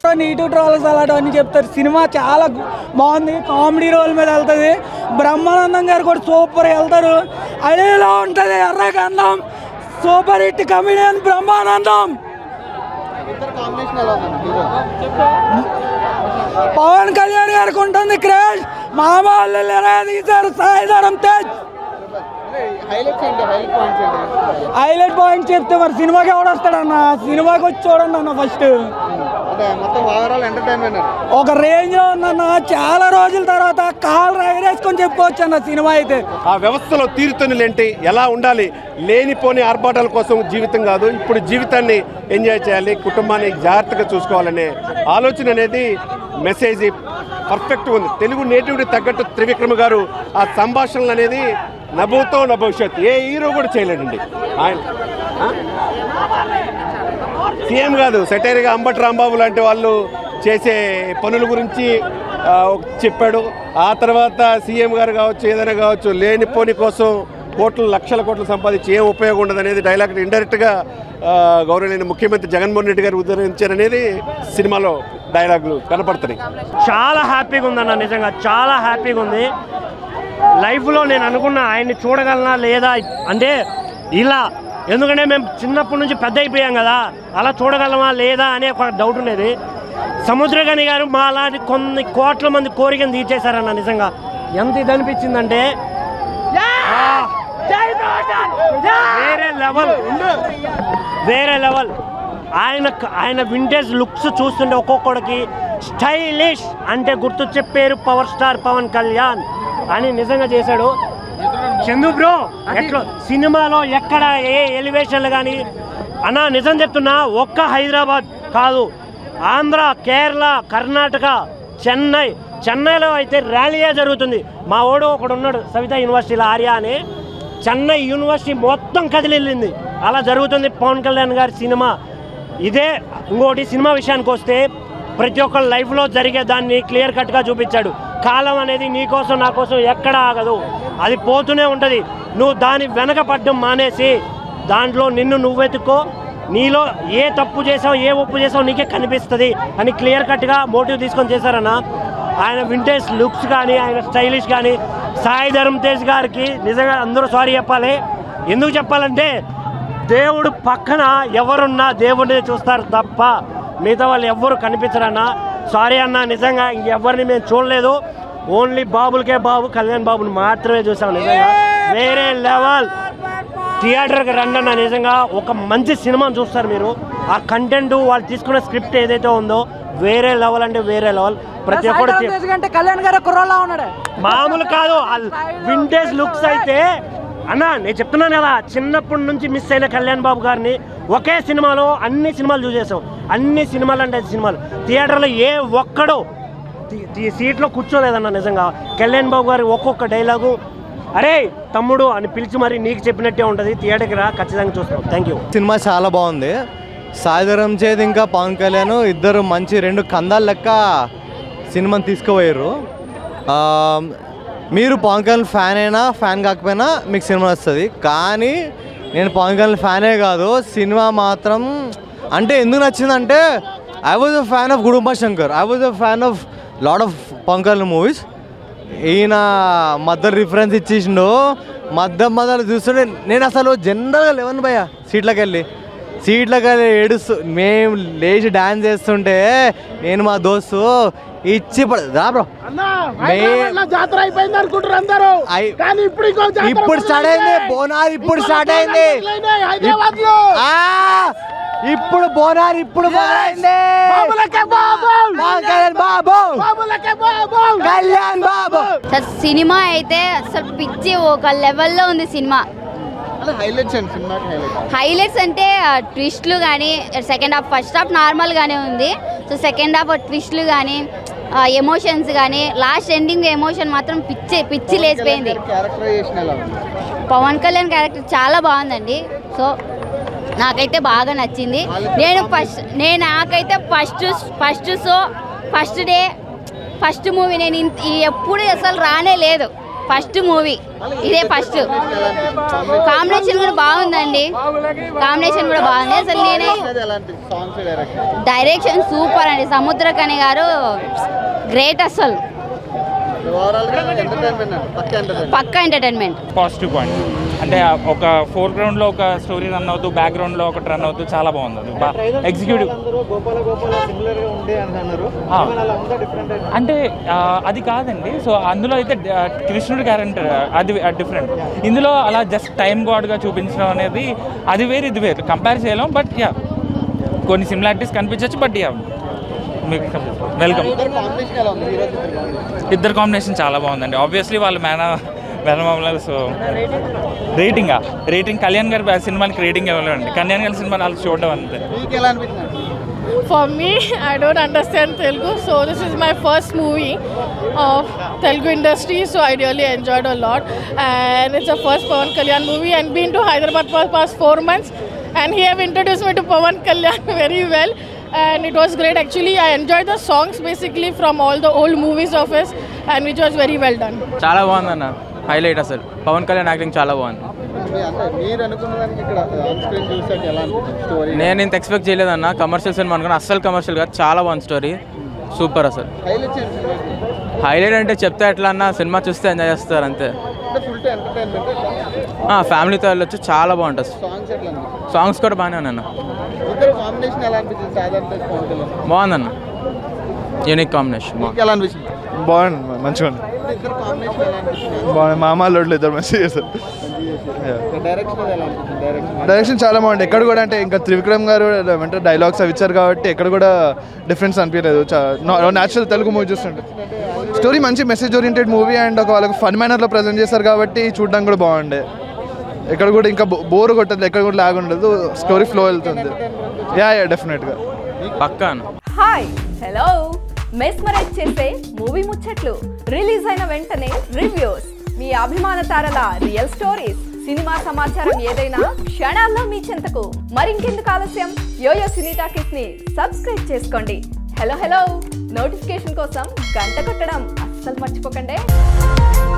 నీటు trolls అలాంటి అన్ని చెప్తారు సినిమా చాలా గు- బాగుంది కామెడీ రోల్ మీద వెళ్తుంది బ్రహ్మానందం గారు కూడా సూపర్ వెళ్తారు అడేలా ఉంటుంది ఎర్రగంధం సూపర్ హిట్ కమిడియన్ బ్రహ్మానందం ఇద్దరు కాంబినేషన్ ఎలా ఉందండి హీరో పవన్ కళ్యాణ్ గారికి ఉంటుంది క్రేజ్ మామూలు తీశారు సాయిధరం తేజ్ హైలైట్స్ ఏంటి హైలైట్ పాయింట్స్ ఏంటి హైలైట్ పాయింట్ చెప్తే మరి సినిమాకి ఎవడొస్తాడన్న సినిమాకి వచ్చి చూడండి అన్న ఫస్ట్ అంటే మొత్తం ఓవరాల్ ఎంటర్టైన్మెంట్ ఒక రేంజ్ లో ఉందన్న చాలా రోజుల తర్వాత కాలు ఎగరేసుకొని చెప్పుకోవచ్చు అన్న సినిమా అయితే ఆ వ్యవస్థలో తీరుతనులేంటి ఎలా ఉండాలి లేనిపోని ఆర్భాటాల కోసం జీవితం కాదు ఇప్పుడు జీవితాన్ని ఎంజాయ్ చేయాలి కుటుంబాన్ని జాగ్రత్తగా చూసుకోవాలనే ఆలోచన అనేది మెసేజ్ పర్ఫెక్ట్ ఉంది తెలుగు నేటివిటీ తగ్గట్టు త్రివిక్రమ గారు ఆ సంభాషణలు అనేది నభూతో నా భవిష్యత్ ఏ హీరో కూడా చేయలేడండి ఆయన ఆ? సీఎం కాదు సెటైర్గా అంబటి రాంబాబు లాంటి వాళ్ళు చేసే పనుల గురించి ఆ, ఒక- చెప్పాడు ఆ తర్వాత సీఎం గారు కావచ్చు ఏదైనా కావచ్చు లేనిపోని కోసం కోట్లు లక్షల కోట్లు సంపాదించి ఏం ఉపయోగం ఉండదు అనేది డైలాగ్ ఇండైరెక్ట్గా గౌరవనీయ ముఖ్యమంత్రి జగన్మోహన్ రెడ్డి గారు ఉద్ధరించారనేది సినిమాలో డైలాగులు కనపడుతున్నాయి చాలా హ్యాపీగా ఉందన్న నిజంగా చాలా హ్యాపీగా ఉంది లైఫ్లో నేను అనుకున్న ఆయన్ని చూడగలనా లేదా అంటే ఇలా ఎందుకంటే మేము చిన్నప్పటి నుంచి పెద్ద అయిపోయాం కదా అలా చూడగలమా లేదా అనే ఒక డౌట్ ఉండేది సముద్రగని గారు మా అలాంటి కొన్ని కోట్ల మంది కోరికను తీర్చేశారన్న నిజంగా ఎంత ఇది అనిపించిందంటే ఆ, వేరే లెవెల్ వేరే లెవెల్ ఆయన ఆయన వింటేజ్ లుక్స్ చూస్తుంటే ఒక్కొక్కడికి స్టైలిష్ అంటే గుర్తొచ్చే పేరు పవర్ స్టార్ పవన్ కళ్యాణ్ అని నిజంగా చేశాడు చందు బ్రో ఎట్లా సినిమాలో ఎక్కడ ఏ ఎలివేషన్లు కానీ అన్నా నిజం చెప్తున్నా ఒక్క హైదరాబాద్ కాదు ఆంధ్ర కేరళ కర్ణాటక చెన్నై చెన్నైలో అయితే ర్యాలీయే జరుగుతుంది మా ఓడు ఒకడు ఉన్నాడు సవితా యూనివర్సిటీలో ఆర్య అని చెన్నై యూనివర్సిటీ మొత్తం కదిలిల్లింది అలా జరుగుతుంది పవన్ కళ్యాణ్ గారి సినిమా ఇదే ఇంకోటి సినిమా విషయానికి వస్తే ప్రతి ఒక్కళ్ళ లైఫ్లో జరిగే దాన్ని క్లియర్ కట్గా చూపించాడు కాలం అనేది నీ కోసం నా కోసం ఎక్కడ ఆగదు అది పోతూనే ఉంటుంది నువ్వు దాని వెనక పడ్డం మానేసి దాంట్లో నిన్ను నువ్వెతుక్కో నీలో ఏ తప్పు చేసావు ఏ ఒప్పు చేసావు నీకే కనిపిస్తుంది అని క్లియర్ కట్గా మోటివ్ తీసుకొని చేశారన్న ఆయన వింటేజ్ లుక్స్ కానీ ఆయన స్టైలిష్ కానీ సాయి ధర్మ తేజ్ గారికి నిజంగా అందరూ సారీ చెప్పాలి ఎందుకు చెప్పాలంటే దేవుడు పక్కన ఎవరున్నా దేవుడిని చూస్తారు తప్ప మిగతా వాళ్ళు ఎవ్వరు కనిపించరన్నా సారీ అన్న నిజంగా ఇంకెవరిని మేము చూడలేదు ఓన్లీ బాబులకే బాబు కళ్యాణ్ బాబుని మాత్రమే చూసాం నిజంగా వేరే లెవెల్ థియేటర్కి రండి అన్న నిజంగా ఒక మంచి సినిమాని చూస్తారు మీరు ఆ కంటెంట్ వాళ్ళు తీసుకున్న స్క్రిప్ట్ ఏదైతే ఉందో వేరే లెవెల్ అంటే వేరే లెవెల్ ప్రతి ఒక్కరు చే- అంటే కళ్యాణ్ గారు కుర్రోలా ఉన్నాడు మామూలు కాదు వింటేజ్ లుక్స్ అయితే అన్న నేను చెప్తున్నాను కదా చిన్నప్పటి నుంచి మిస్ అయిన కళ్యాణ్ బాబు గారిని ఒకే సినిమాలో అన్ని సినిమాలు చూసేసాం అన్ని సినిమాలు అంటే సినిమాలు థియేటర్లో ఏ ఒక్కడో తి- తి- సీట్లో కూర్చోలేదన్న నిజంగా కళ్యాణ్ బాబు గారి ఒక్కొక్క డైలాగు అరే తమ్ముడు అని పిలిచి మరి నీకు చెప్పినట్టే ఉంటుంది థియేటర్కి రా ఖచ్చితంగా చూస్తాం థ్యాంక్ యూ సినిమా చాలా బాగుంది సాయిధరం చేతి ఇంకా పవన్ కళ్యాణ్ ఇద్దరు మంచి రెండు కందాల లెక్క సినిమాని తీసుకుపోయారు ఆ, మీరు పవన్ కళ్యాణ్ ఫ్యాన్ అయినా ఫ్యాన్ కాకపోయినా మీకు సినిమా వస్తుంది కానీ నేను పవన్ కళ్యాణ్ ఫ్యానే కాదు సినిమా మాత్రం అంటే ఎందుకు నచ్చిందంటే I was a fan of Gudumba Shankar I was a fan of lot of Pawan Kalyan movies ఈయన మధ్య రిఫరెన్స్ ఇచ్చేసిండు మధ్య మధ్యలో చూస్తుంటే నేను అసలు జనరల్గా లేవను భయ్య సీట్లోకి వెళ్ళి సీట్లోకి వెళ్ళి ఏడుస్తూ మేము లేచి డాన్స్ చేస్తుంటే నేను మా దోస్తు ఇచ్చి పడ- రా బ్రో జాతర అయిపోయింది అనుకుంటారు అందరూ ఐ- కానీ ఇప్పుడు ఇంకో జాతర ఇప్పుడు స్టార్ట్ అయింది బోనాలు ఇప్పుడు స్టార్ట్ అయింది హైదరాబాద్ లో ఆ, ఇప్పుడు బోనాలు ఇప్పుడు మొదలైంది బాబులకే బాబు పవన్ కళ్యాణ్ బాబు బాబులకే బాబు కళ్యాణ్ బాబు అసలు సినిమా అయితే అసలు పిచ్చి ఒక లెవెల్లో ఉంది సినిమా అలా హైలైట్స్ అండి సినిమాకి హైలైట్ హైలైట్స్ అంటే ట్విస్ట్లు కానీ సెకండ్ హాఫ్ ఫస్ట్ హాఫ్ నార్మల్గానే ఉంది సో సెకండ్ హాఫ్ ట్విస్ట్లు కానీ ఎమోషన్స్ కానీ లాస్ట్ ఎండింగ్ ఎమోషన్ మాత్రం పిచ్చి పిచ్చి లేచిపోయింది క్యారెక్టరైజేషన్ ఎలా ఉంది పవన్ కళ్యాణ్ క్యారెక్టర్ చాలా బాగుందండి సో నాకైతే బాగా నచ్చింది నేను ఫస్ట్ నేను నాకైతే first first show first day first movie నేను ఇంత- ఈ ఎప్పుడు అసలు రానే లేదు ఫస్ట్ మూవీ ఇదే ఫస్ట్ కాంబినేషన్ కూడా బాగుందండి కాంబినేషన్ కూడా బాగుంది అసలు నేనే ఎలాంటి సాంగ్స్ డైరెక్షన్ డైరెక్షన్ సూపర్ అండి సముద్రకని గారు గ్రేట్ అసలు ఓవరాల్ గా ఎంటర్టైన్మెంట్ అండి పక్క ఎంటర్టైన్మెంట్ పక్కా ఎంటర్టైన్మెంట్ పాజిటివ్ పాయింట్ అంటే ఆ ఒక ఫోర్ గ్రౌండ్లో ఒక స్టోరీ రన్ అవుతూ బ్యాక్గ్రౌండ్లో ఒకటి రన్ అవుతూ చాలా బాగుంది అది బా ఎగ్జిక్యూటివ్ గోపాల గోపాల సిమిలర్ గా ఉండే అని అన్నారు ఆ. ఏమైనా అలా ఉందా డిఫరెంట్ అంటే ఆ, అది కాదండి సో అందులో అయితే ఆ, కృష్ణుడి క్యారెక్టర్ అది డిఫరెంట్ ఇందులో అలా జస్ట్ టైం గాడ్గా చూపించడం అనేది అది వేరు ఇది వేరు కంపేర్ చేయలేం బట్ యా కొన్ని సిమిలారిటీస్ కనిపించవచ్చు బట్ యా మీకు వెల్కమ్ కాంబినేషన్ ఎలా ఉంది హీరో చిత్రం ఇద్దరు కాంబినేషన్ చాలా బాగుందండి ఆబ్వియస్లీ వాళ్ళు మేన మేనమామలు సో రేటింగా రేటింగ్ కళ్యాణ్ గారి సినిమాకి రేటింగ్ ఇవ్వలేండి కళ్యాణ్ గారి సినిమా వాళ్ళు చూడడం అంతే మీకు ఎలా అనిపించింది For me, I don't understand Telugu, so this is my first movie of Telugu industry, so I really enjoyed a lot. And it's a first Pawan Kalyan movie, and been to Hyderabad for past four months, and he have introduced me to Pawan Kalyan very well. And it was great. Actually, I enjoyed the songs basically from all the old movies of his, and which was very well done. చాలా బాగుంది అన్న highlight అసలు Pawan Kalyan acting చాలా బాగుంది మీ అంటే మీరు అనుకున్న దానికి ఇక్కడ ఆన్ స్క్రీన్ చూసాక ఎలా అనిపించింది స్టోరీ నేను ఇంత ఎక్స్పెక్ట్ చేయలేదన్న కమర్షియల్ సినిమా అనుకున్నా అస్సలు కమర్షియల్ కాదు చాలా బాగుంది స్టోరీ సూపర్ అసలు హైలైట్ చేయండి హైలైట్ అంటే చెప్తే ఎట్లా అన్న సినిమా చూస్తే ఎంజాయ్ చేస్తారు అంతే అంటే ఫుల్ టు ఎంటర్టైన్మెంట్ ఫ్యామిలీతో వెళ్ళొచ్చు చాలా బాగుంటుంది సాంగ్స్ ఎట్లా అనిపించింది సాంగ్స్ కూడా బాగానే ఉన్నాయన్న ఇద్దరు కాంబినేషన్ ఎలా అనిపించింది సాధారణ పవన్ కళ్యాణ్ బాగుందన్న యూనిక్ కాంబినేషన్ మీకు ఎలా అనిపించింది బాగుంది మంచిగా ఉంది ఇద్దరు కాంబినేషన్ ఎలా అనిపించింది బాగుంది మామ లోడ్లు ఇద్దరు మంచిగా చేస్తారు డైరెక్షన్ ఎలా అనిపించింది డైరెక్షన్ డైరెక్షన్ చాలా బాగుంది ఎక్కడ కూడా అంటే ఇంకా త్రివిక్రమ్ గారు అంటే డైలాగ్స్ అవి ఇచ్చారు కాబట్టి ఎక్కడ కూడా డిఫరెన్స్ అనిపించలేదు న్యాచురల్ తెలుగు మూవీ చూస్తుంటే స్టోరీ మంచి మెసేజ్ ఓరియంటెడ్ మూవీ అండ్ ఒక వాళ్ళకి ఫన్ మేనర్లో ప్రజెంట్ చేశారు కాబట్టి చూడడానికి కూడా బాగుండే ఎక్కడ కూడా ఇంకా బోర్ కొట్టదు ఎక్కడ కూడా లాగ్ ఉండదు స్టోరీ ఫ్లో వెళ్తుంది యా యా డెఫినెట్గా పక్కా అన్న హాయ్ హలో మెస్మరైజ్ చేసే మూవీ ముచ్చట్లు రిలీజ్ అయిన వెంటనే రివ్యూస్ మీ అభిమాన తారల రియల్ స్టోరీస్ సినిమా సమాచారం ఏదైనా క్షణాల్లో మీ చెంతకు మరింకెందుకు ఆలస్యం యోయో సినీ టాకీస్ ని సబ్స్క్రైబ్ చేసుకోండి హలో హలో నోటిఫికేషన్ కోసం గంట కొట్టడం అస్సలు మర్చిపోకండి